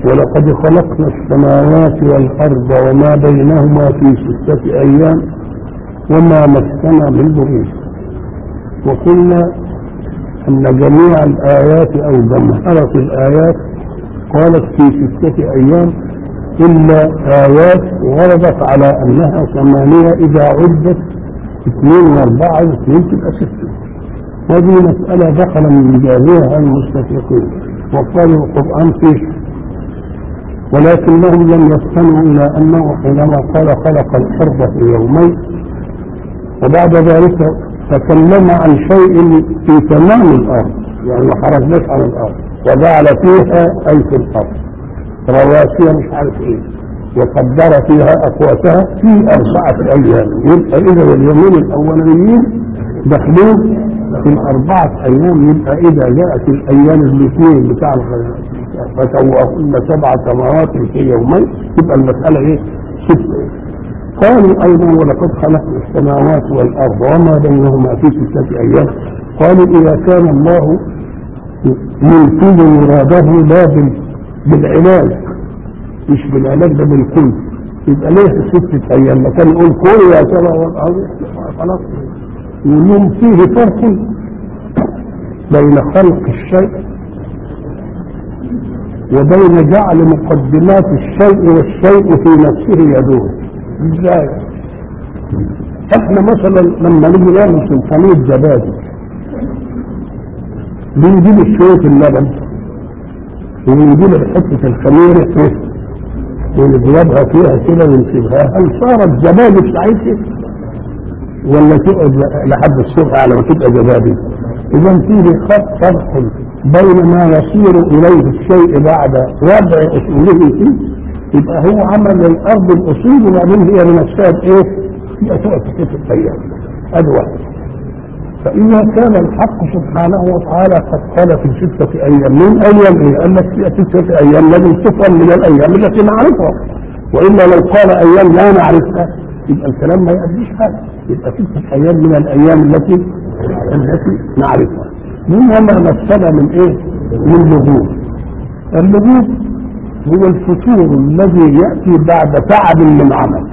ولقد خلقنا السماوات والأرض وما بينهما في ستة أيام وما مسنا من لغوب وقلنا أن جميع الآيات أو جمهرة الآيات قالت في ستة أيام إلا آيات وردت على أنها ثمانية إذا عدت اثنين وأربعة واثنين تبقى ستة هذه مسألة دخل من جميع المستشرقين وقالوا القرآن فيه ولكنهم لم يستمعوا إلى أنه حينما قال خلق الأرض في يومين وبعد ذلك تكلم عن شيء في تمام الأرض يعني ما خرجناش عن الأرض وجعل فيها أي في الأرض رواسي مش عارف إيه وقدر فيها أقواتها في أربعة أيام يبقى إذا اليومين الأولانيين داخلين في الأربعة أيام يبقى إذا جاءت الأيام الاثنين بتاع فسوهن سبع سماوات في يومين تبقى المسألة إيه؟ ستة قالوا أيضا ولقد خلقنا السماوات والأرض وما بينهما في ستة أيام قالوا إذا كان الله ينفذ مراده لا بالعلاج مش بالعلاج ده بالكل يبقى ليه في ستة أيام ما كان يقول كل يا سبع والأرض خلاص يقولون فيه فرق بين خلق الشيء وبين جعل مقدمات الشيء والشيء في نفسه يدور ازاي احنا مثلا لما نيجي نعمل سلطانية زبادي بنجيب شوية اللبن ونجيب حتة الخميرة فيه ونضربها فيها كده ونسيبها هل صارت زبادي بتاعتها ولا تقعد لحد الصبح على ما تبقى زبادي اذا فيه خط فرق بين ما يصير اليه الشيء بعد وضع اصوله فيه يبقى هو عمل للارض الاصول وبعدين هي بنفسها بايه؟ يبقى تقعد في ست ايام ادي واحد فاذا كان الحق سبحانه وتعالى قد قال في سته ايام من ايام ايه؟ قال لك في سته ايام لازم تفهم من الايام التي نعرفها والا لو قال ايام لا نعرفها يبقى الكلام ما يأديش حاجه يبقى ستة أيام من الأيام التي التي نعرفها منها ما مسنا من إيه؟ من لغوب اللغوب هو الفتور الذي يأتي بعد تعب من عمل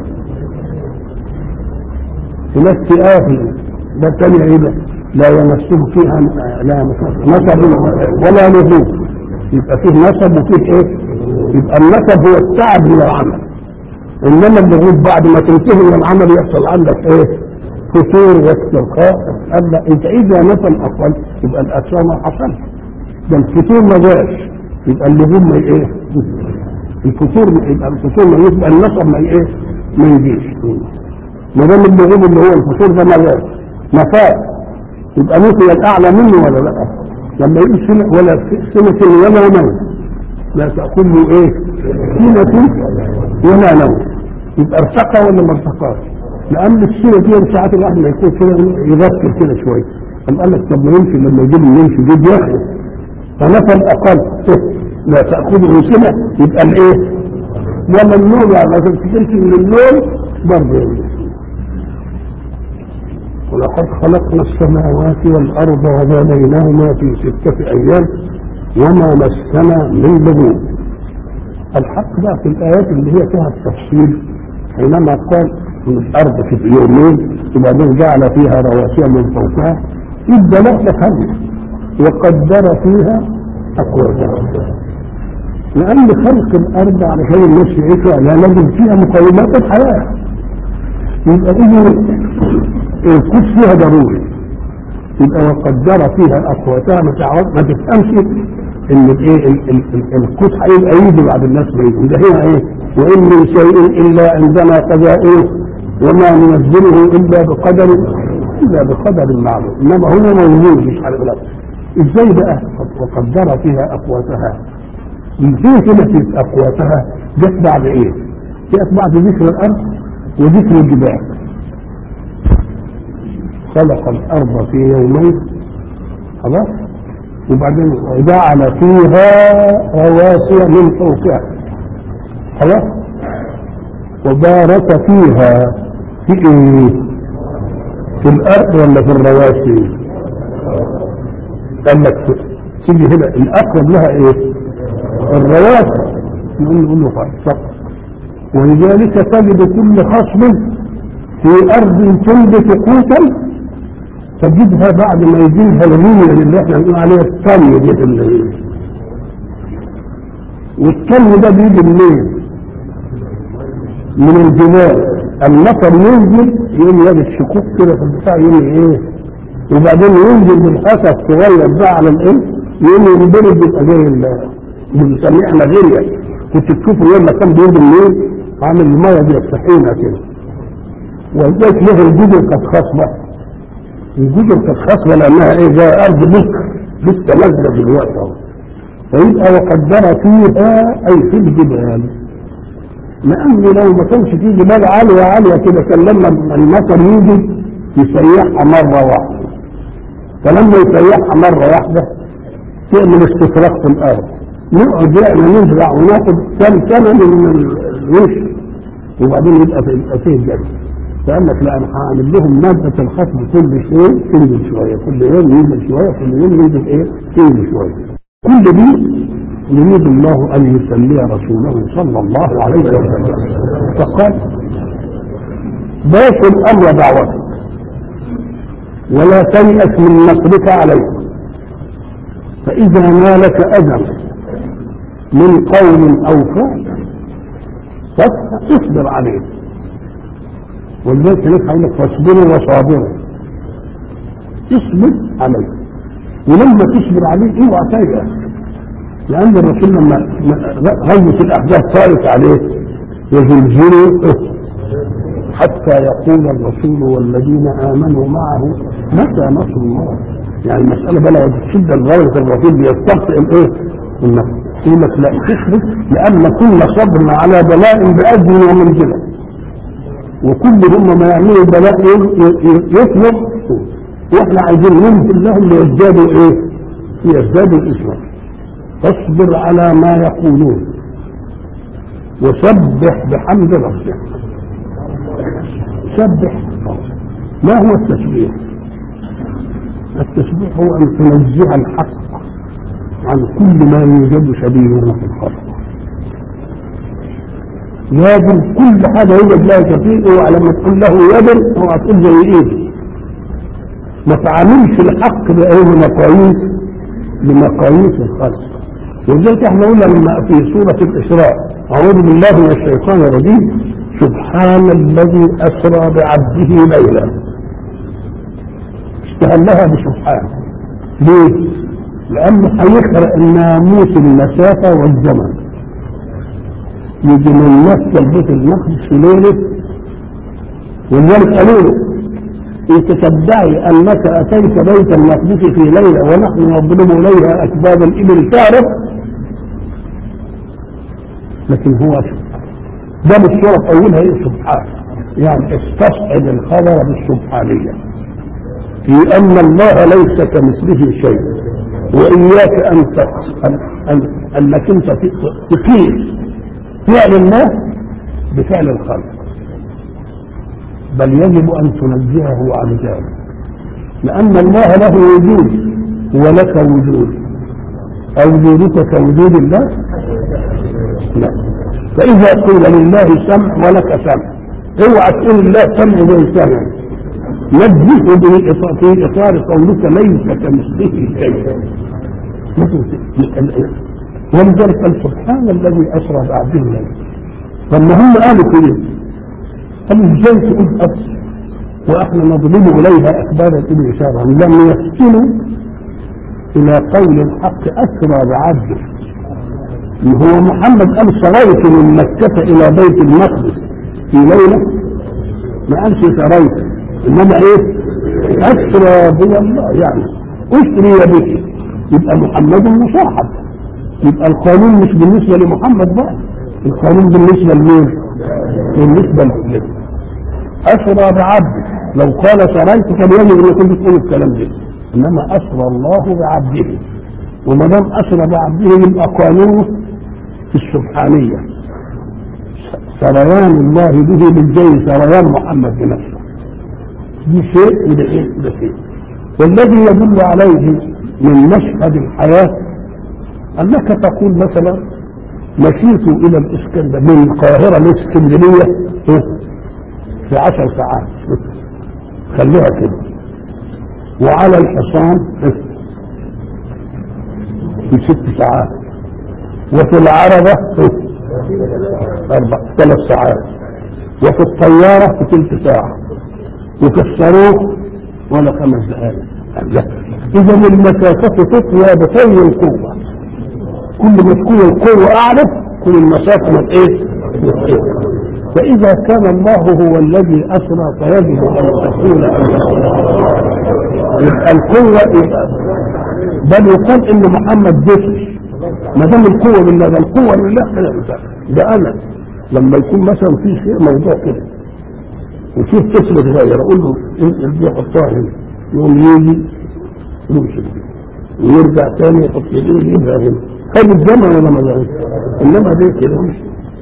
هناك اكتئاب ده الثانية إيه ده؟ لا يمسه فيها لا نسب ولا لغوب يبقى فيه نسب وفيه إيه؟ يبقى النسب هو التعب من العمل انما اللغوب بعد ما تنتهي من العمل يحصل عندك ايه فتور واسترخاء أبدا انت اذا نفى اقل يبقى الاجسام ما حصلش ده الفتور ما جاش يبقى اللغوب ما ايه الفتور يبقى الفتور ما يبقى النصب ما ايه ما يجيش ما دام اللغوب اللي هو الفتور ده ما جاش نفاء يبقى نفي الاعلى منه ولا لا لما يقول سنة ولا سنة ولا نوم لا تأكل له ايه سنة ولا نوم يبقى ارتقى ولا ما ارتقاش لان السنه دي ساعات الواحد ما يكون كده يذكر كده شويه قام قال لك طب ما يمشي لما يجيب يمشي يجيب ياخد فنفى الاقل لا تاخذه سنه يبقى الايه؟ ولا النوم يعني ما تمشي من النوم برضه ولقد خلقنا السماوات والارض وما بينهما في سته ايام وما مسنا من لغوب الحق بقى في الآيات اللي هي فيها التفصيل حينما قال ان الأرض في يومين وبعدين جعل فيها رواسي من فوقها يبدأ لا تفهم وقدر فيها أقواتها لأن خلق الأرض علشان الناس يعيشوا لا لازم فيها مقومات الحياة يبقى إذا القدس فيها ضروري يبقى وقدر فيها أقواتها ما تعرف ما تفهمش ان الايه القوت هيبقى يجي بعد الناس بيجي ده هنا ايه وان من شيء الا عندنا قضاء وما ننزله الا بقدر الا بقدر معلوم انما هو موجود مش عارف لا ازاي بقى وقدر فيها اقواتها ازاي كلمة اقواتها جت بعد ايه جت بعد ذكر الارض وذكر الجبال خلق الارض في يومين خلاص وبعدين جعل فيها رواسي من فوقها خلاص وبارك فيها في ايه في الارض ولا في الرواسي قال لك تيجي هنا الاقرب لها ايه الرواسب نقول نقول له صح ولذلك تجد كل خصم في أرض تنبت قوتا تجدها بعد ما يجيها الرمية اللي احنا بنقول عليها الطمي دي اللي والطمي ده بيجي منين؟ من الجبال المطر ينزل يقوم يجد شكوك كده في البتاع يقوم ايه وبعدين ينزل بالحسى الصغير ده على الايه يقوم ينبرد يبقى زي ال- بنسميه احنا غيريا كنت تشوفه يوم ما كان بينزل منين عامل الميه دي الطحينه كده ولذلك له الجزر كانت خصبه الجزر كانت خصبه لانها ايه زي ارض بكر لسه نازله دلوقتي اهو فيبقى وقدر فيها اي في الجبال لانه لو ما كانش في جبال عاليه عاليه كده كان لما المطر يجي يسيحها مره واحده فلما يسيحها مره واحده تعمل استفراغ في الارض نقعد احنا نزرع وناخد كم سنه من الوش وبعدين يبقى في يبقى فيه جد فقال لك لا انا هعمل لهم ماده الخصم كل شيء تنزل شويه كل يوم ينزل شويه كل يوم ينزل ايه تنزل شويه كل دي يريد الله ان يسلي رسوله صلى الله عليه وسلم فقال باش الامر دعوتك ولا تيأس من نصرك عليه فإذا نالك أذى من قول أو فعل فاصبر عليه ولذلك هناك هقول لك فاصبروا وصابروا اصبر عليه ولما تصبر عليه اوعى تيأس لأن الرسول لما غزوة الأحزاب طارت عليه وزلزلوا حتى يقول الرسول والذين آمنوا معه متى نصر الله يعني المسألة بلغت الشدة لدرجة الرسول بيستبطئ الايه؟ النفس يقول لك لا تخرج لأن كل صبر على بلاء بأجر ومنزلة وكل هم ما يعملوا بلاء يطلب واحنا عايزين ننزل لهم ليزدادوا ايه؟ ليزدادوا الإسلام فاصبر على ما يقولون وسبح بحمد ربك سبح ما هو التسبيح التسبيح هو ان تنزه الحق عن كل ما يوجد شبيهه في الخلق لازم كل حاجة يوجد لها شبيه اوعى لما تقول له يد اوعى تقول زي ايدي ما تعاملش الحق بأيه بمقاييس بمقاييس الخلق ولذلك احنا قلنا لما في سورة الإسراء أعوذ بالله من الشيطان الرجيم سبحان الذي أسرى بعبده ليلا استهلها بسبحان ليه؟ لأنه هيخرق ناموس المسافة والزمن يجي من نفس البيت المقدس في ليلة ولذلك قالوا له انت تدعي انك اتيت بيت المقدس في ليله ونحن نضرب اليها اكباد الابل تعرف لكن هو ده بالصورة في أولها إيه سبحان يعني استصحب الخبر بالسبحانية في أن الله ليس كمثله شيء وإياك أن أن أن أنك أنت تقيس فعل الله بفعل الخلق بل يجب أن تنزهه عن ذلك لأن الله له وجود ولك وجود أو وجودك كوجود الله لا فإذا قيل لله سمع ولك سمع اوعى تقول الله سمع زي سمع نجيه به في إطار قولك ليس كمثله شيء ولذلك قال سبحان الذي أسرى بعبده الليل لما هم قالوا كده قالوا ازاي تقول أسر وإحنا نضرب إليها أكباد الإبل إشارة لم يفتنوا إلى قول الحق أسرى بعبده هو محمد قال سريت من مكة إلى بيت المقدس في ليلة ما قالش سريت إنما إيه أسرى بي الله يعني أسري بك يبقى محمد مصاحب يبقى القانون مش بالنسبة لمحمد بقى القانون بالنسبة لمين؟ بالنسبة لله أسرى بعبده لو قال سريت كان يجب أن يكون تقول الكلام ده إنما أسرى الله بعبده وما دام أسرى بعبده يبقى قانونه في السبحانية سريان الله به بالجي سريان محمد بنفسه دي شيء وده شيء وده شيء والذي يدل عليه من مشهد الحياة أنك تقول مثلا مشيت الى الاسكندريه من القاهره لاسكندريه إيه؟ في عشر ساعات خليها كده وعلى الحصان إيه؟ في ست ساعات وفي العربة إيه؟ أربع ثلاث ساعات وفي الطيارة في ثلث ساعة وفي الصاروخ ولا خمس دقائق إذا المسافة تطوى بطي القوة كل ما تكون القوة أعلى كل المسافة ما إيه؟ فإذا كان الله هو الذي أسرى فيجب أن تكون يبقى القوة يبقى بل يقال إن محمد جسر ما دام القوة بالله ده القوة لله ده أنا لما يكون مثلا في شيء موضوع كده وشوف طفل صغير اقول له ارجع حطها هنا يقوم يجي يمشي ويرجع تاني يحط ايديه يبقى هنا خد الزمن ولا ما زالش انما ده كده مش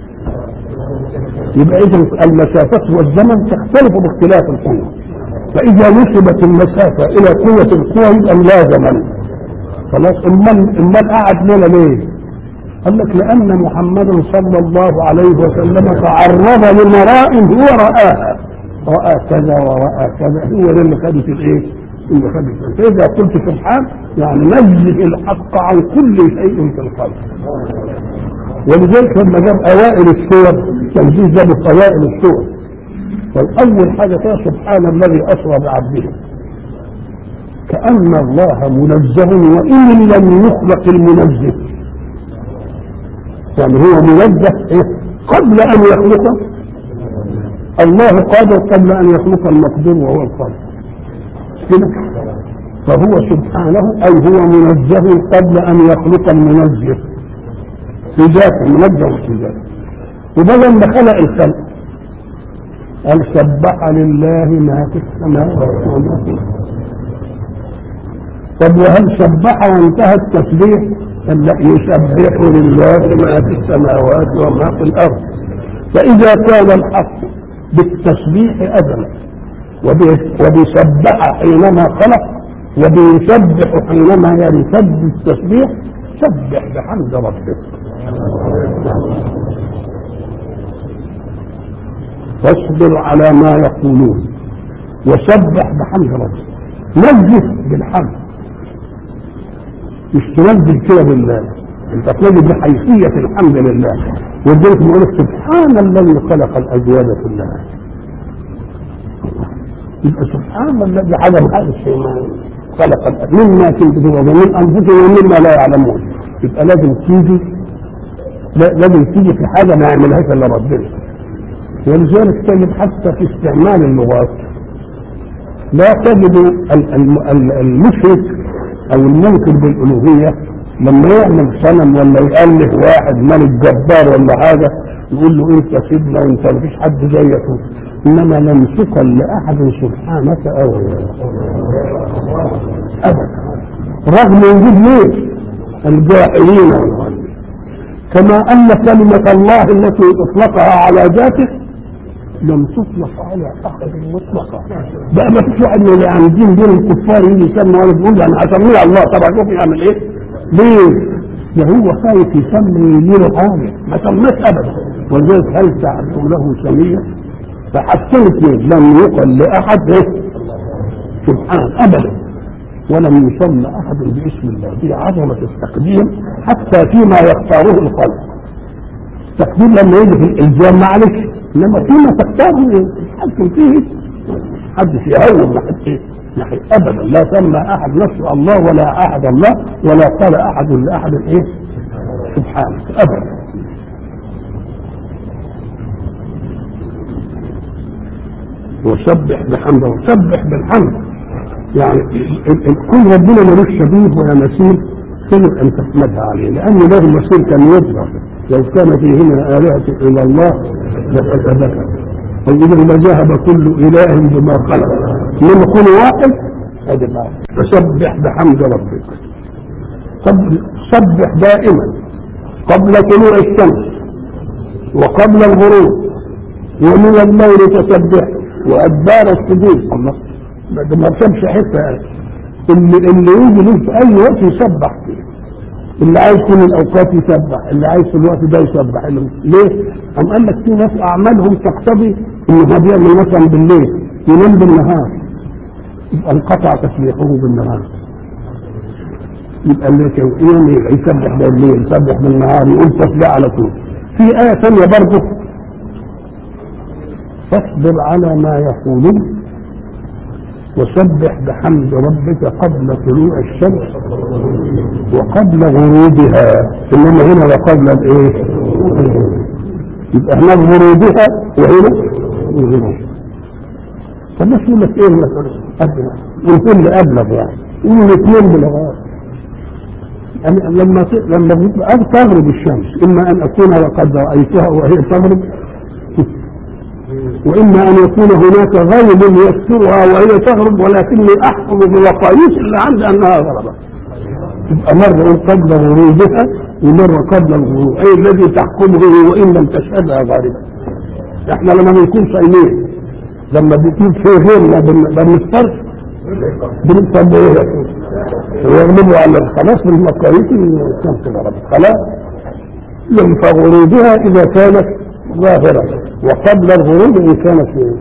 يبقى اذا المسافات والزمن تختلف باختلاف القوه فاذا نسبت المسافه الى قوه القوه يبقى لا زمن خلاص امال امال قعد لنا ليه؟ قال لك لأن محمدا صلى الله عليه وسلم تعرض لمراء هو رآها رأى كذا ورأى كذا هو ده اللي خدت الايه؟ اللي خدت فإذا قلت سبحان يعني نزه الحق عن كل شيء في الخلق ولذلك لما جاب أوائل السور تنزيه جاب أوائل السور فالأول حاجة فيها سبحان الذي أسرى بعبده كأن الله منزه وإن لم يخلق المنزه يعني هو منزه إيه؟ قبل ان يخلق الله قادر قبل ان يخلق المقدور وهو الخالق كده فهو سبحانه اي هو منزه قبل ان يخلق المنزه في ذاته منزه في ذاته وبدل ما خلق الخلق قال سبح لله ما في السماوات وما في الارض طب وهل سبح وانتهى التسبيح لا يسبح لله ما في السماوات وما في الارض فاذا كان الحق بالتسبيح ازلا وبيسبح حينما خلق وبيسبح حينما ينسب التسبيح سبح بحمد ربك واصبر على ما يقولون وسبح بحمد ربك نزه بالحمد مش تنزل كده بالله انت تنزل بحيثية الحمد لله ولذلك بيقول سبحان الذي خلق الازواج كلها يبقى سبحان الذي عدم هذا الشيء ما خلق مما تنتجون ومن انفسهم ومما لا يعلمون يبقى لازم تيجي لازم تيجي في حاجه ما يعملهاش الا ربنا ولذلك تجد حتى في استعمال اللغات لا تجد المشرك او المنكر بالالوهيه لما يعمل صنم ولا يالف واحد ملك جبار ولا حاجه يقول له انت سيدنا وانت مفيش حد زيك انما لم تقل لاحد سبحانك ابدا ابدا رغم وجود ليه الجاهلين والغالين كما ان كلمه الله التي اطلقها على ذاته لم تطلق على احد مطلقا بقى ما فيش واحد من اللي عاملين دول الكفار يجي يسمي ولا يقول انا هسميه الله طبعا شوف يعمل ايه؟ ليه؟ ده هو خايف يسمي يدير حاجه ما سماش ابدا ولذلك هل تعلم له سميا؟ فحسنت اثنين لم يقل لاحد ايه؟ سبحان ابدا ولم يسمى احد باسم الله دي عظمه التقديم حتى فيما يختاره الخلق تقديم لما يجي في الالزام معلش انما فيما تختاره تتحكم فيه محدش يهون ناحيه ايه؟ ناحيه ابدا لا سمى احد نفسه الله ولا احد الله ولا قال احد لاحد ايه؟ سبحانه ابدا وسبح بحمده وسبح بالحمد يعني كل ربنا ملوش شبيه ولا مثيل سبب ان تحمدها عليه لان له مثيل كان يظهر لو كان فيهما آلهة إلى الله لفسدتا فإذا ما ذهب كل إله بما خلق من كل واحد هذا ما فسبح بحمد ربك سبح دائما قبل طلوع الشمس وقبل الغروب ومن الليل تسبح وأدبار السجود الله ده ما كانش حته اللي اللي يجي له في اي وقت يسبح فيه اللي عايز كل الاوقات يسبح اللي عايز في الوقت ده يسبح اللي- ليه؟ أم قال لك في ناس اعمالهم تقتضي ان هو بيعمل مثلا بالليل ينام بالنهار يبقى انقطع تسبيحه بالنهار يبقى اللي كان يوم يسبح بالليل يسبح بالنهار يقول تسبيح على طول في آية ثانية برضه فاصبر على ما يقولون وسبح بحمد ربك قبل طلوع الشمس وقبل غروبها انما هنا وقبل الايه يبقى هناك غروبها وهنا غروبها طب بس يقول لك ايه المسألة قبل يقول لي ابلغ يعني يقول الاثنين بلغات يعني لما ت- لما بتبقى تغرب الشمس اما ان اكون وقد رايتها وهي تغرب واما ان يكون هناك غيب يسترها وهي تغرب ولكني احكم بمقاييس اللي عندي انها غربت تبقى مرة أقول قبل غروبها ومرة قبل الغروب أي الذي تحكمه وإن لم تشهدها غالبا إحنا لما بنكون صايمين لما بيكون في غيرنا بن- بنفطرش بنفطر إيه ويغلبوا على خلاص بالمقاييس الشمس غربت خلاص لم فغروبها إذا كانت ظاهرة وقبل الغروب إن كانت إيه؟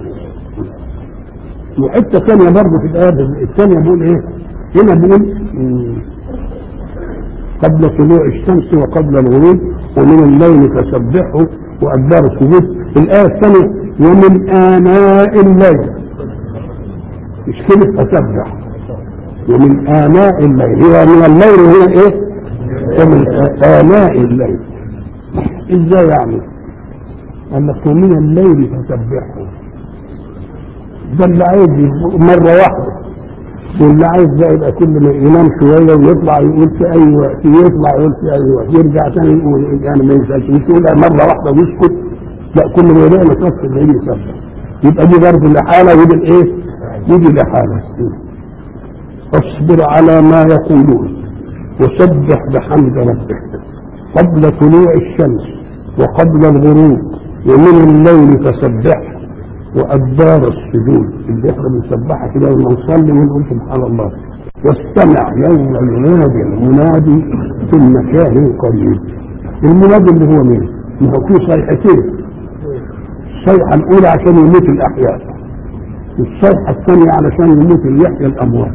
وحتة ثانية برضه في الآية الثانية بيقول إيه؟ هنا بيقول مم، قبل طلوع الشمس وقبل الغروب ومن الليل فسبحه وأدبار السجود الآية الثانية ومن آناء الليل مش كلمة فسبح ومن آناء الليل هو من الليل هنا إيه؟ ومن آناء الليل إزاي يعني؟ قال لك ومن الليل فسبحه ده اللي عايز يبقى مرة واحدة واللي عايز بقى يبقى كل ما ينام شوية ويطلع يقول في أي وقت يطلع يقول في أي وقت يرجع تاني يقول يعني ما ينساش مش يقولها مرة واحدة ويسكت لا كل ما يلاقي نفسه اللي يجي يسبح يبقى دي برضه لحالة ودي الإيه؟ يجي لحالة اصبر على ما يقولون وسبح بحمد ربك قبل طلوع الشمس وقبل الغروب ومن الليل فسبح وأدبار السجود اللي احنا بنسبحها كده لما نصلي ونقول سبحان الله واستمع يوم ينادي المنادي في المكان قريب المنادي اللي هو مين؟ ما هو فيه صيحتين الصيحة الأولى عشان يموت الأحياء والصيحة الثانية علشان يموت يحيى الأموات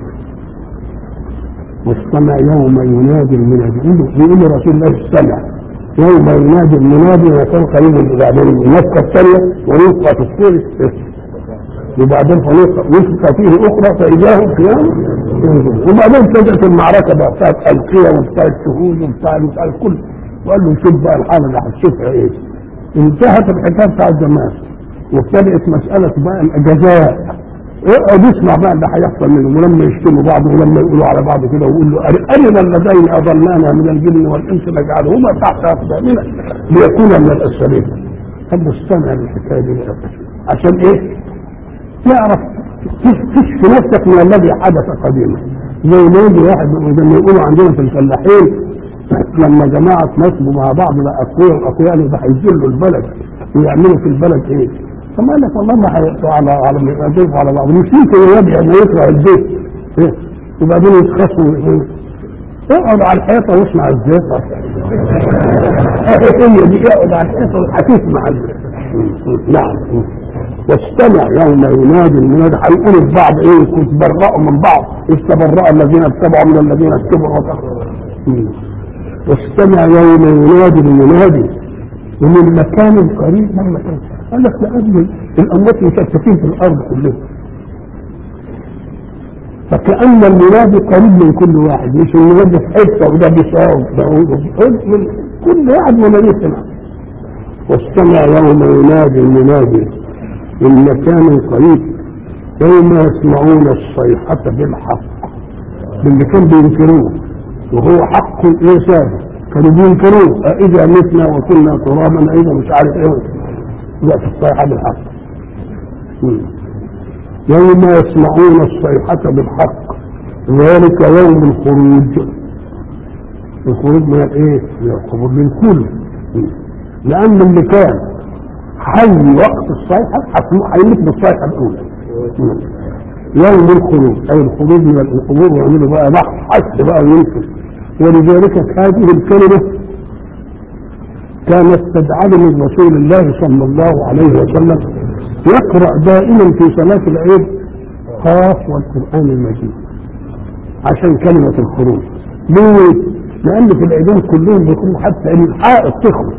واستمع يوم ينادي المنادي يقول رسول الله استمع يوم ينادي المنادي وكان قريب وبعدين النفخة الثانية ونفخة في الصور وبعدين نفخة فيه أخرى فإذا هم قيام ينظرون. وبعدين بدأت المعركة بقى بتاعت ألقية وبتاعت شهود وبتاع بتاع الكل وقال له شوف بقى الحالة اللي هتشوفها إيه انتهت الحكاية بتاعت زمان وابتدأت مسألة بقى الجزاء اقعد اسمع بقى اللي هيحصل منهم ولما يشتموا بعض ولما يقولوا على بعض كده ويقول له ارنا اللذين اضلانا من الجن والانس نجعلهما تحت اقدامنا ليكونا من الاسفلين طب استمع للحكايه دي بقى. عشان ايه؟ تعرف تشفي نفسك من الذي حدث قديما زي ما يجي واحد زي ما يقولوا عندنا في الفلاحين لما جماعة نصبوا مع بعض بقى أقوياء الأقوياء اللي ده هيذلوا البلد ويعملوا في البلد إيه؟ فما قال لك والله ما هيقطعوا على على ما يضيفوا على بعض مش يمكن يرجع ما يطلع البيت إيه؟ وبعدين يتخصموا إيه؟ اقعد على الحيطة واسمع الزيطة هي دي اقعد على الحيطة وهتسمع نعم واستمع يوم ينادي المنادي هيقولوا لبعض ايه كنت برأوا من بعض استبرأ الذين اتبعوا من الذين اتبعوا واستمع يوم ينادي المنادي ومن مكان قريب من مكان قال لك لأجل الأموات مشتتين في الأرض كلهم فكأن المنادي قريب من كل واحد مش المنادي في حتة وده بيصاب ده من كل واحد منادي سمع واستمع يوم ينادي المنادي من مكان قريب يوم يسمعون الصيحة بالحق باللي كان بينكروه وهو حق ايه ثابت كانوا بينكروه اذا متنا وكنا ترابا اذا مش عارف ايه وقت الصيحة بالحق يوم يسمعون الصيحة بالحق ذلك يوم الخروج الخروج من الايه؟ من القبور من كل لان اللي كان حي وقت الصيحة هيموت بالصيحة الاولى يوم الخروج اي الخروج من القبور ويعملوا بقى بحث حس بقى وينكر ولذلك هذه الكلمة كانت تجعل من رسول الله صلى الله عليه وسلم يقرأ دائما في صلاة العيد قاف والقرآن المجيد عشان كلمة الخروج ليه؟ لأن في العيدين كلهم بيكونوا حتى الحائط تخرج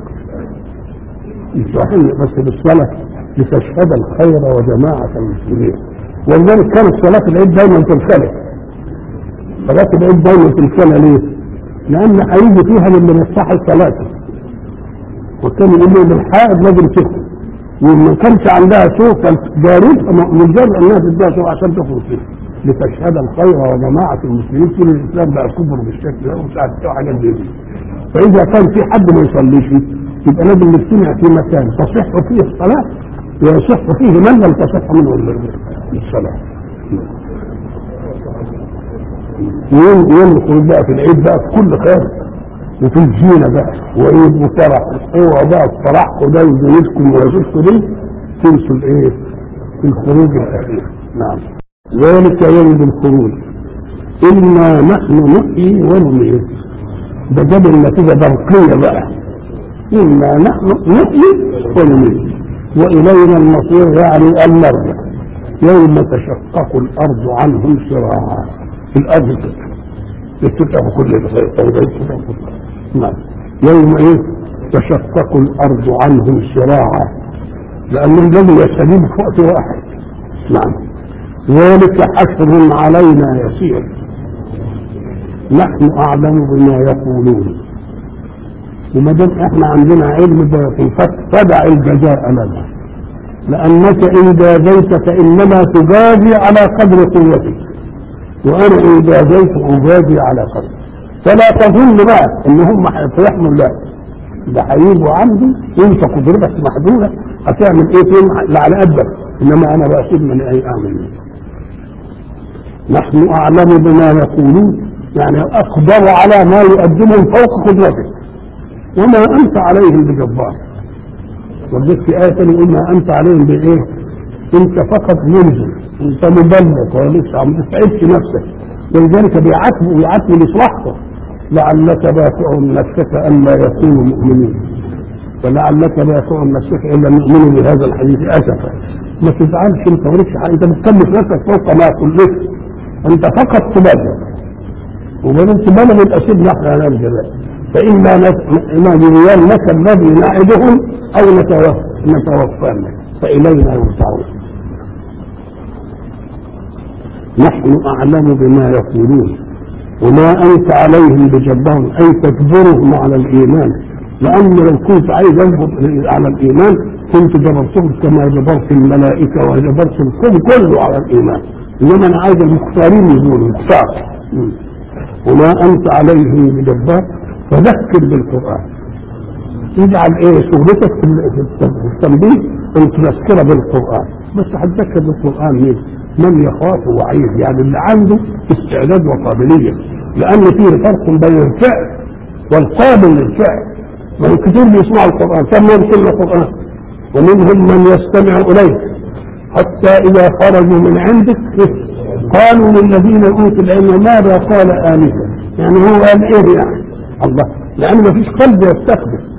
يصحن بس بالصلاة لتشهد الخير وجماعة المسلمين ولذلك كانت صلاة العيد دايما تنخلق صلاة العيد دايما تنخلق ليه؟ لأن هيجي فيها لما نصح صلاته وكان يقول لهم الحائط لازم تخرج وما كانش عندها سوق كانت جارتها مجرد انها تديها سوق عشان تخرج فيه لتشهد الخير وجماعة المسلمين كل الإسلام بقى كبر بالشكل ده وساعة بتوع حاجات دي فإذا كان في حد ما يصليش يبقى لازم نجتمع في مكان تصح فيه الصلاة ويصح فيه من لم تصح منه الصلاة يوم يوم الخروج بقى في العيد بقى في كل خير وفي الزينة بقى وعيد وفرح اوعوا بقى الفرح ده وزينتكم ويزيدكم دي تنسوا الايه؟ الخروج الأخير نعم ذلك يوم الخروج إنا نحن نحيي ونميت ده جاب النتيجة برقية بقى إنا نحن نحيي ونميت وإلينا المصير يعني المرجع يوم تشقق الأرض عنهم سراعا الأرض كده يتفتح كل الخير نعم يوم إيه تشقق الأرض عنهم سراعا لأنهم لم يستجيب في وقت واحد نعم ذلك حشر علينا يسير نحن اعلم بما يقولون وما دام احنا عندنا علم باطل فدع الجزاء لنا لانك ان جازيت فانما تجازي على قدر قوتك وانا ان جازيت اجازي على قدر فلا تظن بقى ان هم هيفرحوا لا ده هيجوا عندي وانت قدرتك محدوده هتعمل ايه فين على قدك انما انا بقى من اي اعمل نحن أعلم بما يقولون يعني أقدر على ما يقدمهم فوق قدرتك وما أنت عليهم بجبار وديك في آية تانية يقول ما أنت عليهم بإيه؟ أنت فقط منزل أنت مبلغ ولسه عم تتعبش نفسك ولذلك بيعاتبوا بيعاتبوا لصلاحته لعلك بافع نفسك ألا يكونوا مؤمنين ولعلك بافع نفسك إلا نؤمن بهذا الحديث أسفا ما تزعلش انت وليش انت بتكلف نفسك فوق ما كلفت انت فقط تبلغ وبعدين تبلغ يبقى سيبنا احنا على الجزاء فإما نجرين لك الذي نعدهم أو نتوفانا فإلينا يرجعون نحن أعلم بما يقولون وما أنت عليهم بجبار أي تجبرهم على الإيمان لأن لو كنت عايز أجبر على الإيمان كنت جبرتهم كما جبرت الملائكة وجبرت الكون كله على الإيمان إنما أنا عايز المختارين يقولوا المختار وما أنت عليهم بجبار فذكر بالقرآن اجعل ايه شغلتك في التنبيه ان تذكر بالقرآن بس هتذكر بالقرآن مين؟ من يخاف وعيد يعني اللي عنده استعداد وقابلية لأن فيه فرق بين الفعل والقابل للفعل ما كتير بيسمعوا القرآن كم يمكن القرآن ومنهم من يستمع إليك حتى إذا خرجوا من عندك قالوا للذين أوتوا العلم ماذا قال آنفا يعني هو قال إيه يعني الله لأن ما فيش قلب يستقبل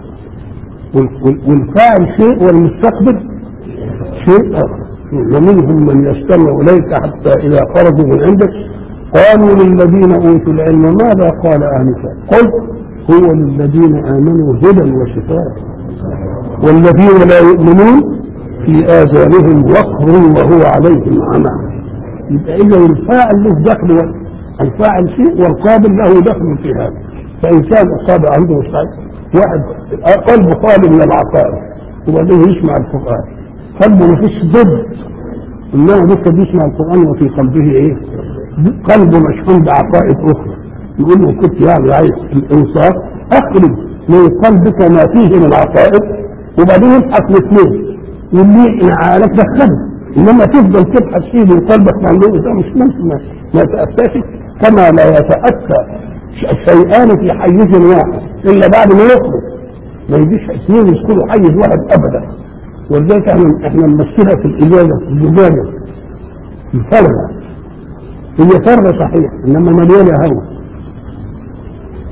والفاعل شيء والمستقبل شيء آخر ومنهم من يستمع إليك حتى إذا خرجوا من عندك قالوا للذين أوتوا العلم ماذا قال آنفا قل هو للذين آمنوا هدى وشفاء والذين لا يؤمنون في آذانهم وقر وهو عليهم عمى يبقى إذا الفاعل له دخل الفاعل شيء والقابل له دخل في هذا فإن كان أصاب عنده مستعد واحد قلبه خالي من العقائد وبعدين يسمع القرآن قلبه ما فيش ضد إنه لسه بيسمع القرآن وفي قلبه إيه؟ قلبه مشحون بعقائد أخرى يقول له كنت يعني عايز الإنصاف أخرج من قلبك ما فيه من عقائد وبعدين يبحث الاثنين واللي إن عارف دخله إنما تفضل تبحث فيه من قلبك معلوم ده مش ممكن ما يتأتاش كما لا يتأتى الشيئان في حيز واحد الا بعد ما يخرج ما يجيش اثنين يدخلوا حيز واحد ابدا ولذلك احنا احنا نمثلها في الاجازه في الزجاجه الفرغه هي فرغه صحيح انما مليانه هواء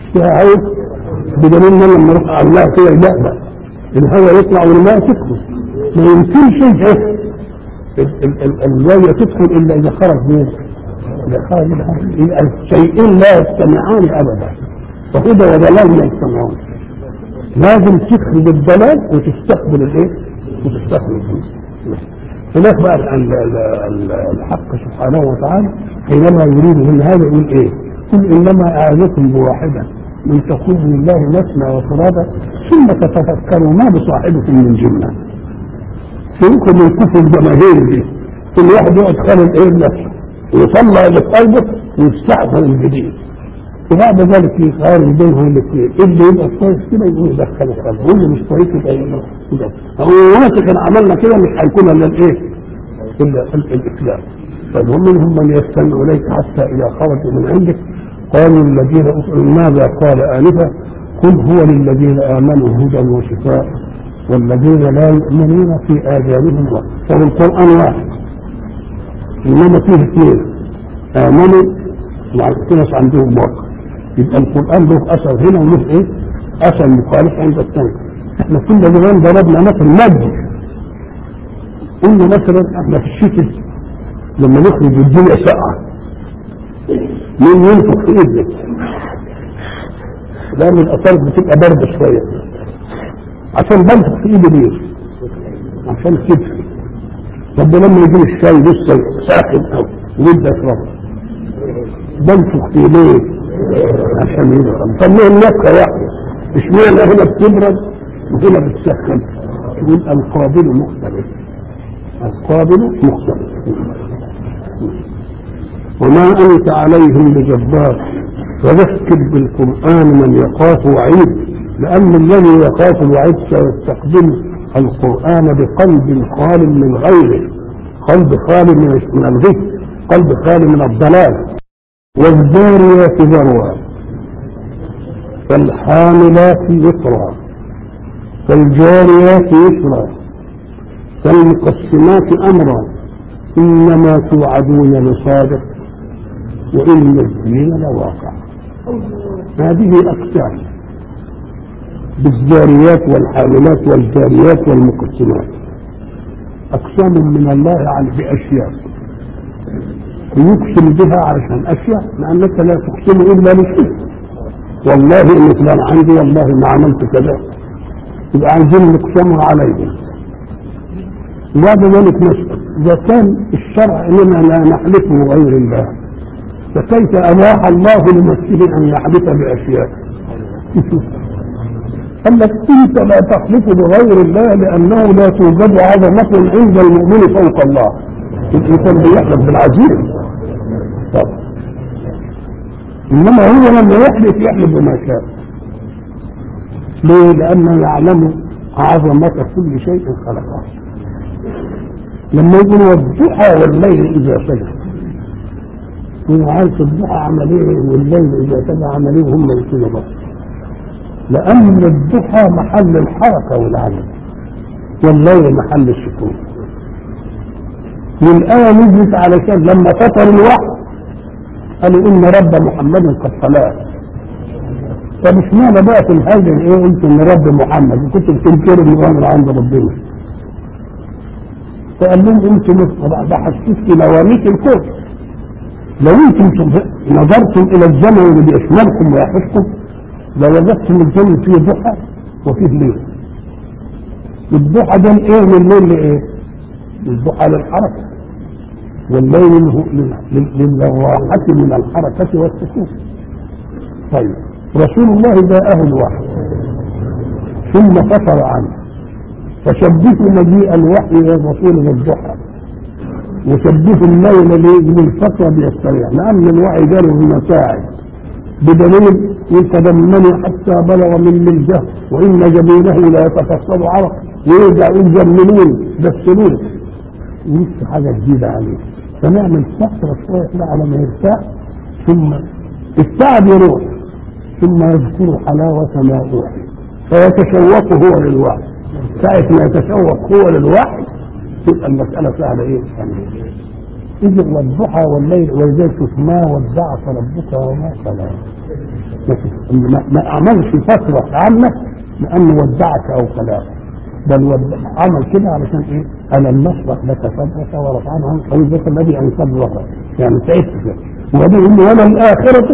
فيها هوا بدليل ان لما نروح على الله كده يبقى الهواء يطلع والماء تدخل ما يمكنش ايه الزاوية تدخل الا اذا خرج من اذا خرج يبقى الشيئين لا يجتمعان ابدا فهدى وضلال ما يجتمعون لازم تخرج الضلال وتستقبل الايه؟ وتستقبل الهدى هناك بقى الحق سبحانه وتعالى حينما يريد من هذا يقول ايه؟ قل انما اعظكم بواحده من تقول لله مثنى وفرادا ثم تتفكروا ما بصاحبكم من جنه. سيبكم من كفر الجماهير دي كل واحد يقعد خالد ايه نفسه ويطلع اللي في قلبه ويستحضر الجديد. وبعد ذلك يقارن بينهم الاثنين اللي يبقى كويس كده يقول يدخله قلبه واللي مش كويس يبقى يبقى هو واثق ان عملنا كده مش هيكون الا الايه؟ الا الاسلام طيب ومنهم من يستمع اليك حتى اذا خرجوا من عندك قالوا الذين أخروا ماذا قال آنفا قل هو للذين آمنوا هدى وشفاء والذين لا يؤمنون في آذانهم وقت فالقرآن واحد إنما فيه اثنين آمنوا وفي ناس عندهم وقت يبقى القرآن له أثر هنا وله إيه؟ أثر مخالف عند الثاني احنا كل زمان ضربنا مثل مادي قلنا مثلا احنا في الشتاء لما نخرج الدنيا ساقعه مين ينفخ في ايدك لان الاثار بتبقى بارده شويه عشان بنفخ في ايدي ليه؟ عشان كتفي طب لما يجي الشاي لسه ساخن او ودي اشربه بنفخ في ليه؟ عشان يبرد طب ليه النفخه واحده؟ اشمعنى هنا بتبرد وهنا بتسخن؟ يقول القابل مختلف القابل مختلف وما أنت عليهم بجبار فذكر بالقرآن من يخاف وعيد لأن الذي يخاف الوعيد سيستخدم القرآن بقلب خال من غيره قلب خال من من الغي قلب خال من الضلال والذاريات ذروا فالحاملات يسرا فالجاريات يسرا فالمقسمات أمرا إنما توعدون لصادق وإن الدين لواقع هذه أقسام بالجاريات والحاملات والجاريات والمقسمات أقسام من الله عن بأشياء ويقسم بها عشان أشياء لأنك لا تقسم إلا لشيء والله إن فلان عندي والله ما عملت كذا يبقى عايزين نقسمه عليه وبعد ذلك نسأل إذا كان الشرع لنا لا نحلفه غير الله فكيف أباح الله لنفسه أن يحدث بأشياء قال لك أنت لا تحلف بغير الله لأنه لا توجد عظمة عند المؤمن فوق الله الإنسان بيحلف بالعزيز طب إنما هو لما يحلف يحلف بما شاء ليه؟ لأنه يعلم عظمة كل شيء خلقه لما يقول والضحى والليل إذا سجد هو عارف الضحى عمل ايه والليل اذا سجى عمل ايه وهم كده بس لان الضحى محل الحركه والعمل والليل محل السكون والآية نزلت علشان لما فطر الوحي قالوا إن رب محمد قد صلاه طب اشمعنى بقى في الهجر ايه قلت ان رب محمد وكنت بتنكروا ان هو من عند ربنا فقال لهم انتم بحثتوا في مواميس الكون لو انتم نظرتم الى الزمن اللي بيشملكم ويحفظكم لوجدتم الزمن فيه ضحى وفيه ليل الضحى ده ايه من الليل لايه؟ الضحى للحركه والليل للراحة من الحركة والسكون طيب رسول الله جاءه الوحي ثم فتر عنه فشبهوا مجيء الوحي للرسول بالضحى وشبهوا الليل للفترة بالسريع لأن الوحي جاله المساعد بدليل يتدمني حتى بلغ من الجهل وإن جبينه لا يتفصل عرق ويرجع يقول جملوني دسلوني ولسه حاجة جديدة عليه فنعمل فترة شوية كده على ما يرتاح ثم التعب يروح ثم يذكر حلاوة ما أوحي فيتشوق هو للوحي ساعة ما يتشوق هو للوحي تبقى المسألة سهلة إيه؟ إذا والضحى والليل ولذلك ما ودعك ربك وما قلى ما, ما عملش فترة عامة لأنه ودعك أو كلام بل ودع عمل كده علشان إيه؟ ألم نشرح لك صدرك ورفعنا عنك حوزك الذي أنقذ ظهرك يعني تعبت كده وبعدين يقول له ولا الآخرة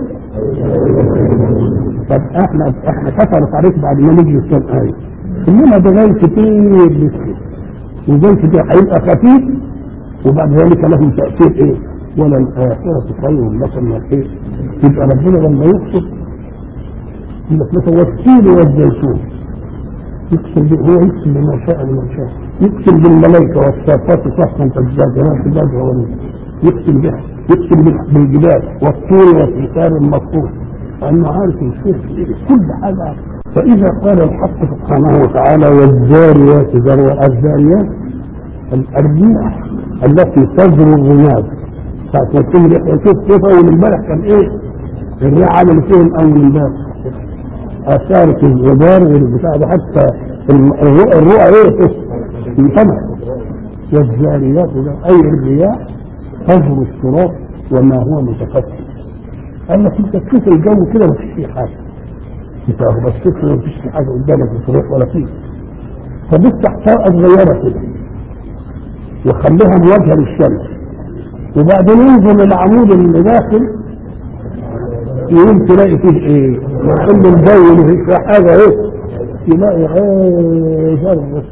طب احنا احنا كفرت عليك بعد ما نجي السنة آية انما ده جاي كتير لسه وجاي كتير هيبقى خفيف وبعد ذلك له تأثير ايه ولا الآخرة خير لك من الخير يبقى ربنا لما يقصد يقول لك مثلا والتين والزيتون يقسم به هو يقسم بما شاء لمن شاء يقسم بالملائكة والصافات صفا فالزاجرات زجرا يقسم بها يقسم بالجبال والطور والحساب المطور لأنه عارف الخير كل حاجة فإذا قال الحق سبحانه وتعالى والجاريات ذروة الجاريات الريح التي تزر الرماد ساعة ما تكون ريح شوف كيف أول امبارح كان إيه الريح عمل فيه أول امبارح أثارت الغبار والبتاع ده حتى الرؤى الرؤى إيه انطمع والجاريات أي الرياح تزر التراب وما هو متفتح قال لك انت تشوف الجو كده ما فيش فيه حاجه انت بصيت ما فيش فيه حاجه قدامك بتروح ولا فيه فبفتح طاقه صغيره كده وخليها مواجهه للشمس وبعدين ينزل العمود اللي داخل يقوم تلاقي فيه ايه؟ كل مبين وفيه فيه حاجه ايه؟ تلاقي ايه جرس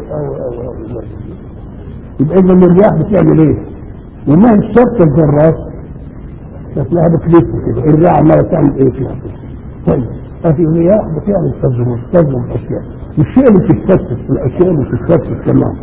يبقى اذا الرياح بتعمل ايه؟ وما هي الشرط الجراس شكلها بتلف كده الرياح عماله تعمل ايه فيها طيب هذه الرياح بتعمل تجربه تجربه اشياء الشيء اللي بتتفتت الاشياء اللي بتتفتت كمان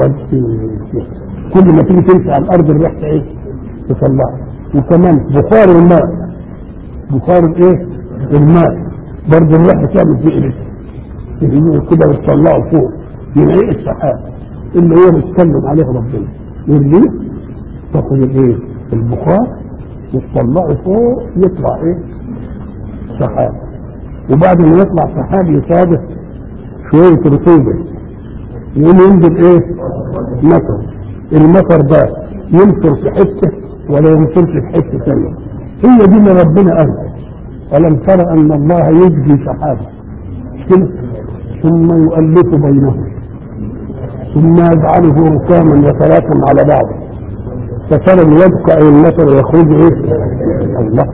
كل ما تيجي تمشي على الارض الريح ايه تطلعها وكمان بخار الماء بخار الايه الماء برضه الريح بتعمل فيه ايه كده بتطلعه فوق ينعيه السحاب اللي هو بيتكلم عليه ربنا والريح تاخد الايه البخار وتطلعه فوق يطلع ايه سحاب وبعد ما يطلع سحاب يصادف شوية رطوبة يقوم ينزل ايه مطر المطر ده ينصر في حتة ولا ينصرش في حتة ثانية هي دي اللي ربنا قال ألم ترى أن الله يجزي سحابا مش كده ثم يؤلف بينهم ثم يجعله ركاما يتراكم على بعضه ففلم يبقى أي المطر يخرج إيه؟ الله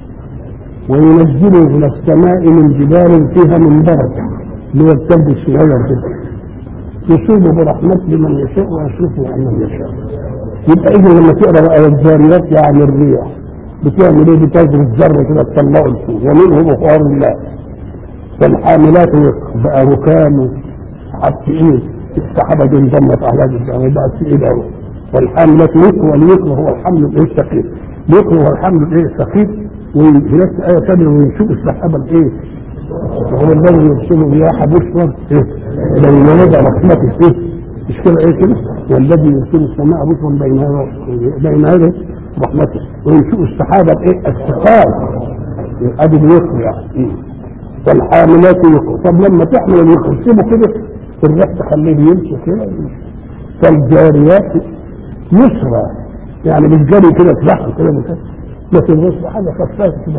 وينزل من السماء من جبال فيها من برد ليرتد الصغير جدا يصيب برحمته من يشاء ويصرفه عن من يشاء يبقى إذا لما تقرا بقى الجاريات يعني الريح بتعمل ايه بتجري الذره كده تطلعه لفوق ومنه بخار الله فالحاملات بقى ركام حتى ايه السحابه دي انضمت على جدا بقى تقيل قوي والحملة يقوى واليقوى هو الحمل الايه الثقيل يقوى هو الحمل الايه الثقيل وهناك آية ثانية وينشوف السحابة الايه وهو الذي يرسل رياح بشرا ايه بين يدع رحمته ايه مش كده ايه كده والذي يرسل السماء بشرا بين بين يدع رحمته وينشوف السحابة الايه الثقال ادي اليقوى يعني والحاملات يقوى طب لما تحمل اليقوى تسيبه كده الريح تخليه يمشي كده فالجاريات يسرى يعني بالجري كده تزحف كده من كده لكن الرسل حاجه خفافه كده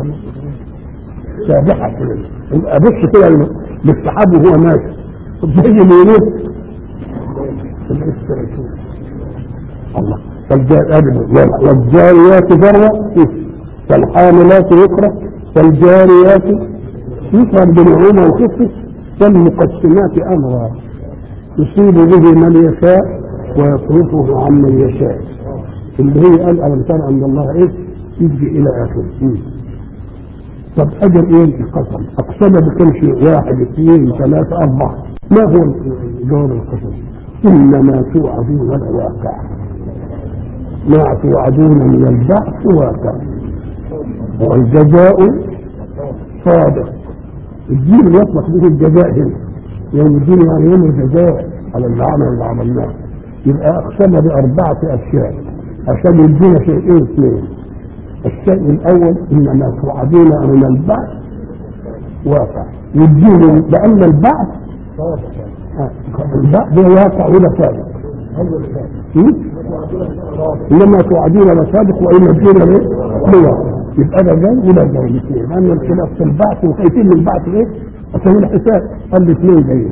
سابحه كده يبقى بص كده للسحاب وهو ماشي زي اليمين الله والجاريات ذرة فالحاملات يكره فالجاريات يكره بنعومة وخفة فالمقسمات أمرا يصيب به من يشاء ويصرفه عن من يشاء اللي هي قال ألم ترى أن الله إيه يجي إلى آخره طب أجل إيه القسم أقسم بكم شيء واحد اثنين ثلاثة أربعة ما هو جواب القسم إنما توعدون لواقع ما توعدون من البعث واقع والجزاء صادق الدين يطلق به الجزاء هنا يوم الدين يعني يوم الجزاء على العمل اللي عملناه يبقى اقسم باربعه اشياء عشان يدينا شيئين اثنين الشيء الاول انما توعدون من البعث واقع يدين لان البعث البعث ده واقع وده صادق انما توعدون لصادق وان الدين لواقع يبقى ده جاي وده جاي الاثنين لان الخلاف في البعث وخايفين من البعث ايه؟ عشان الحساب قال الاثنين جايين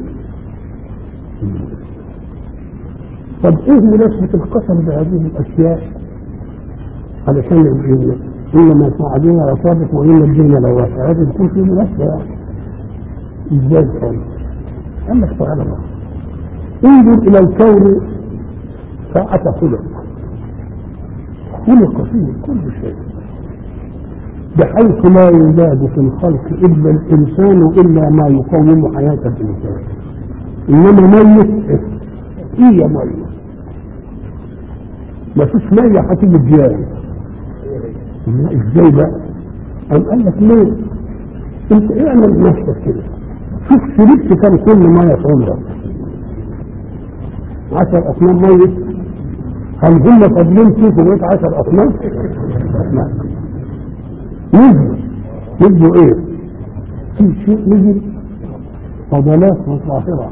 طب ايه مناسبة القسم بهذه الاشياء؟ علشان يقول انما توعدون لصادق وان الدين لواقع هذا يكون في مناسبة يعني ازاي كان؟ قال لك تعالى بقى انظر الى الكون ساعة خلق خلق فيه كل شيء بحيث لا يوجد في الخلق الا الانسان الا ما يقوم حياة الانسان انما ميت هي ميت ما فيش مية هتيجي بجاي ازاي بقى؟ قام قال لك ليه؟ انت اعمل نفسك كده شوف شربت كم كل مية في عمرك عشر اصنام ميت هل هم فاضلين فيك وبقيت عشر اصنام؟ لا نزل نزلوا ايه؟ في شيء نزل فضلات متظاهرة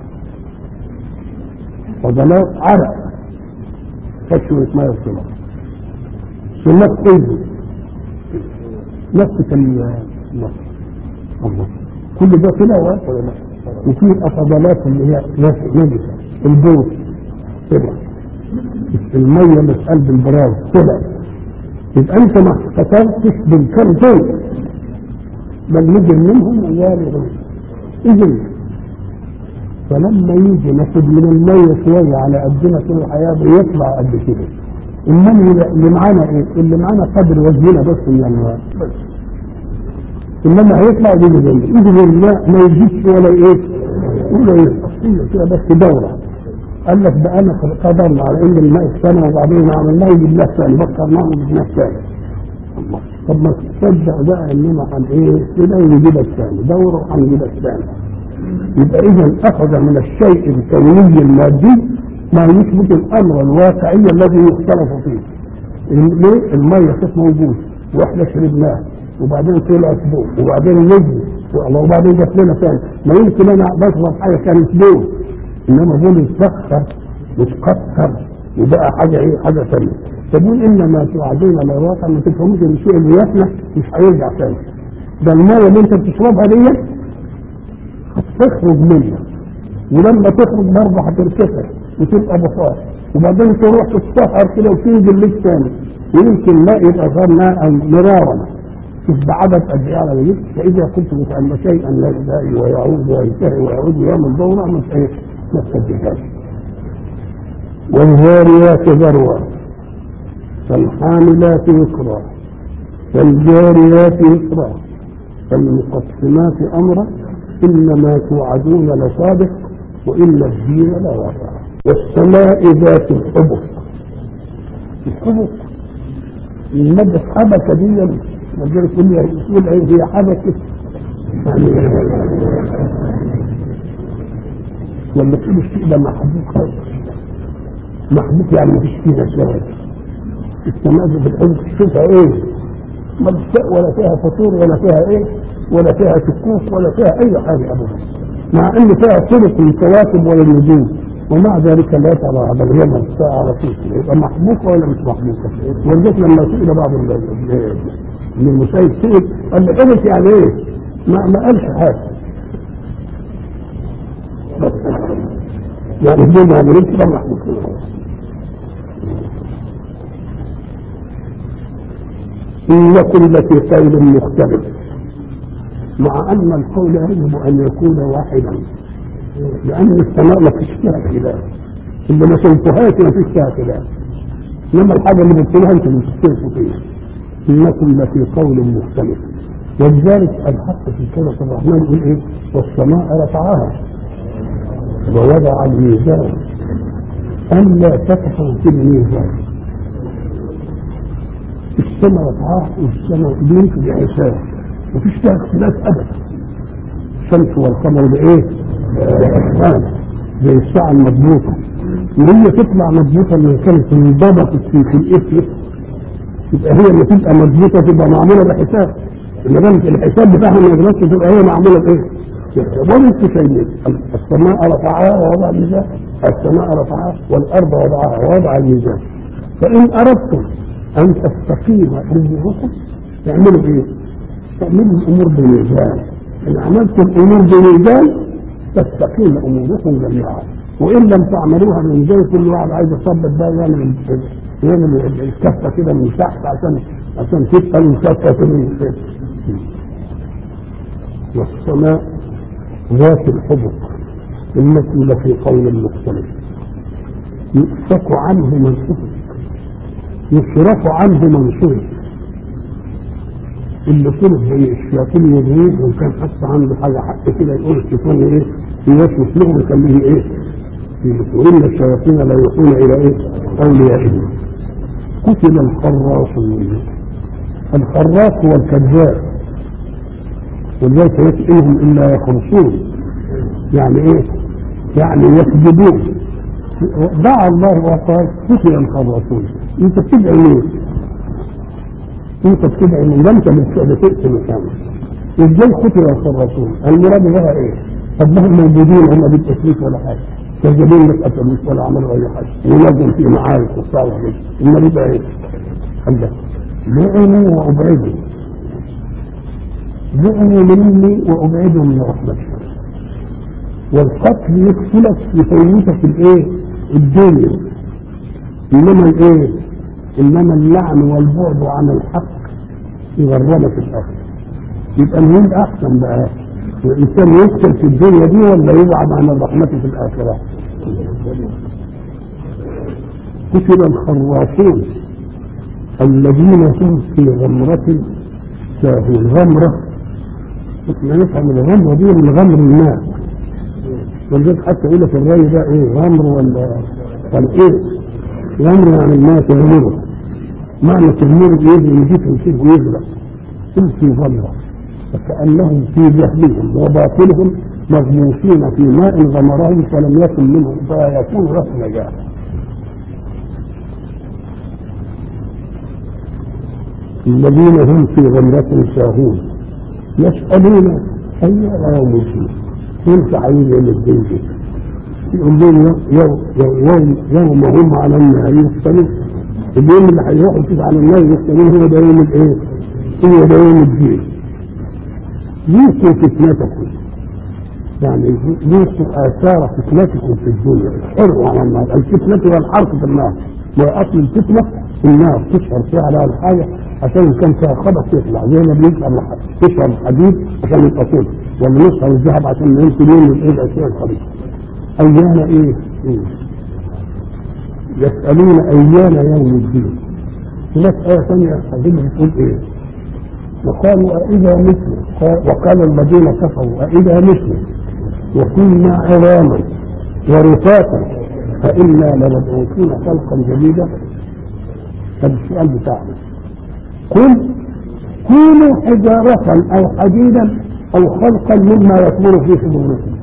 فضلات عرق كشوة مية وصلة سنات ايه؟ نفس النص الله كل ده كده ولا لا؟ وفي الفضلات اللي هي نجسة البوت كده المية اللي في قلب البراز كده يبقى انت ما احتكرتش بالكم دول بل نجي منهم ويالغون اذن فلما يجي ناخد من المية شوية على قدنا طول الحياة بيطلع قد كده انما اللي معانا ايه؟ اللي معانا قدر وزننا بس من الماء بس انما هيطلع يجي جنبي اذن الماء ما يجيش ولا ايه؟ ولا ايه؟ هي كده بس دورة قال لك ده انا قدرنا على ان الماء السنة وبعدين عملناه يجيب لها ثاني بكرناه ويجيب لها ثاني الله طب ما تصدق بقى اننا عن ايه؟ كده ونجيب الثاني دورة وهنجيب الثاني يبقى اذا اخذ من الشيء الكوني المادي ما يثبت الامر الواقعي الذي يختلف فيه ليه؟ المية كانت موجود واحنا شربناها وبعدين طلعت فوق وبعدين نزل وبعدين جت لنا ثاني ما يمكن انا بشرب حاجه كانت بول انما بول اتسخر واتكسر وبقى حاجه ايه حاجه ثانيه تقول انما توعدون لواقع ما تفهموش ان الشيء اللي يفنى مش هيرجع ثاني ده الميه اللي انت بتشربها ديت هتخرج منها ولما تخرج برضه هترتفع وتبقى بخار وبعدين تروح تتسحر كده وتنزل لك ثاني ويمكن لا يبقى صار ماء مرارا شوف بعدد قد ايه على وجهك فاذا كنت متعلم شيئا لا ينتهي ويعود وينتهي ويعود يوم الدوره مش ايه ما تصدقهاش والذاريات ذروه فالحاملات وقرا فالجاريات يسرا فالمقسمات امرا انما توعدون لصادق وان الدين لواقع والسماء ذات الحبك الحبك المادة حبكة دي مجال كل يقول هي حبكة يعني لما تقول الشيء ده محبوك محبوك يعني مفيش فيه نشاط السماء في الحبك تشوفها ايه ملساء ولا فيها فطور ولا فيها ايه ولا فيها شكوك ولا فيها اي حاجة ابدا مع ان فيها طرق الكواكب ولا النجوم ومع ذلك لا ترى هذا اليوم الساعة على طول يبقى محبوكة ولا مش محبوكة ولذلك لما سئل بعض من المسيد سئل قال لي حبك يعني ايه؟ ما ما قالش حاجة يعني بدون ما عملت كده محبوكة إنكم لفي قول مختلف مع أن القول يجب أن يكون واحدا لأن السماء ما فيش فيها خلاف اللي ما شفتهاش ما فيش فيها خلاف إنما الحاجة اللي بتقولها أنت اللي بتختلفوا فيها إنكم لفي قول مختلف ولذلك الحق في كلمة الرحمن يقول إيه والسماء رفعها ووضع الميزان ألا تكفوا في الميزان السماء رفعها والسماء بيمشي بحساب مفيش فيها اختلاف أبدا الشمس والقمر بإيه؟ بأحسان زي الساعة المضبوطة وهي تطلع مضبوطة من كانت انضبطت في في الإثم يبقى هي اللي تبقى مضبوطة تبقى معمولة بحساب إنما الحساب بتاعها ما يغلطش تبقى هي معمولة بإيه؟ وليس شيء السماء رفعها ووضع الميزان السماء رفعها والأرض وضعها ووضع الميزان فإن أردتم أن تستقيم أموركم تعملوا ايه؟ تعملوا الامور بميزان ان عملتم الامور بميزان تستقيم اموركم جميعا وان لم تعملوها من زي كل واحد عايز يصبت بقى يعمل يعمل الكفه كده من تحت عشان عشان تبقى الكفه من فوق والسماء ذات الحبك التي لفي قول مختلف يؤفك عنه من أفك يصرف عنه من صرف اللي صرف زي الشياطين يريد وان كان حتى عنده حاجه حق كده يقول الشيطان ايه يوسوس له ويخليه ايه وان الشياطين لا يوحون الى ايه اوليائهم قتل الخراصون الخراص هو الكذاب ولذلك يسألهم إلا يخرصون يعني إيه؟ يعني يكذبون دعا الله وقال قتل الخراصون أنت بتدعي مين؟ أنت بتدعي مين؟ أنت بتقتل مكانه إزاي قتل الخراصون؟ المراد بها إيه؟ طب ما هم موجودين هم بالتشريك ولا حاجة كذابين ما قتلوش ولا عملوا أي حاجة ولازم في معارك وبتاع وحاجات إنما يبقى إيه؟ الله لعنوا وأبعدوا لعنوا مني وابعدوا من رحمتي والقتل يقتلك يفوتك الايه الدنيا انما الايه انما اللعن والبعد عن الحق يغرمك الاخر يبقى المهم احسن بقى الانسان يقتل في الدنيا دي ولا يبعد عن الرحمة في الاخرة قتل الخراصون الذين هم في غمرة ساهون غمرة احنا نفهم الغمرة دي من غمر الماء ولذلك حتى يقول لك الري ده ايه غمر ولا ولا ايه غمر يعني الماء تغمره معنى تغمره يجي يجيب يمسك ويغرق كل في غمرة فكأنهم في جهلهم وباطلهم مغموسين في ماء غمرهم فلم يكن منهم فيكون له نجاة الذين هم في غمرة ساهون يسألون أي يوم الدين كيف عين يوم الدين دي يقول لهم يوم يوم يوم هم على النار يفتنون اليوم اللي هيروحوا فيه على النار يفتنون هو ده يوم الايه؟ هو ده يوم الدين ذوقوا فتنتكم يعني ذوقوا آثار فتنتكم في الدنيا احرقوا على النار الفتنة هي الحرق في النار وأصل الفتنة النار تشعر فيها على الحاجة عشان كان فيها خبث يطلع زي ما بيشعر تشعر الحديد عشان يبقى صلب ولا يشعر الذهب عشان يمكن يوم الايه الاشياء الخبيثه ايان ايه؟ إيه؟ يسالون ايان يوم الدين هناك ايه ثانيه عايزين بتقول ايه؟ وقالوا أإذا مثل وقال الذين كفروا أإذا مثل وكنا عظاما ورفاتا فإنا لمبعوثون خلقا جديدا هذا السؤال بتاعنا قل كونوا حجارة أو حديدا أو خلقا مما يكبر في صدوركم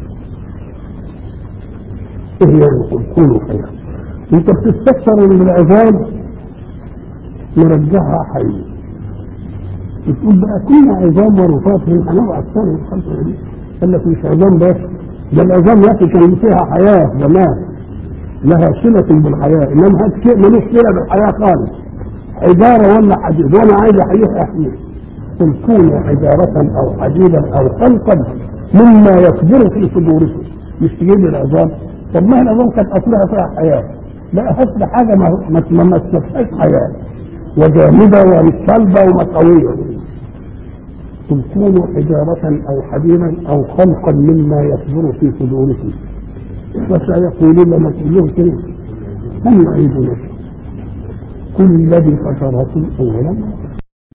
إيه يعني قل كونوا حجارة أنت بتستكثر من العظام نرجعها حي بتقول بقى كل عظام ورفات هنبقى ثاني الخلق دي قال لك مش عظام بس ده العظام يا اخي كان فيها حياه زمان لها صله بالحياه انما هذا شيء ملوش صله بالحياه خالص حجاره ولا حديد وانا عايز احييه احييه قل كونوا حجاره او حديدا او خلقا مما يكبر في صدوركم مش تجيب العظام طب ما العظام كانت اصلها فيها حياه لا هات حاجه ما ما ما مسكتهاش حياه وجامده ومصلبه ومطويه قل كونوا حجارة أو حديدا أو خلقا مما يكبر في صدوركم فسيقولون لما تقولون كده من يعيدنا كل الذي فطركم أولا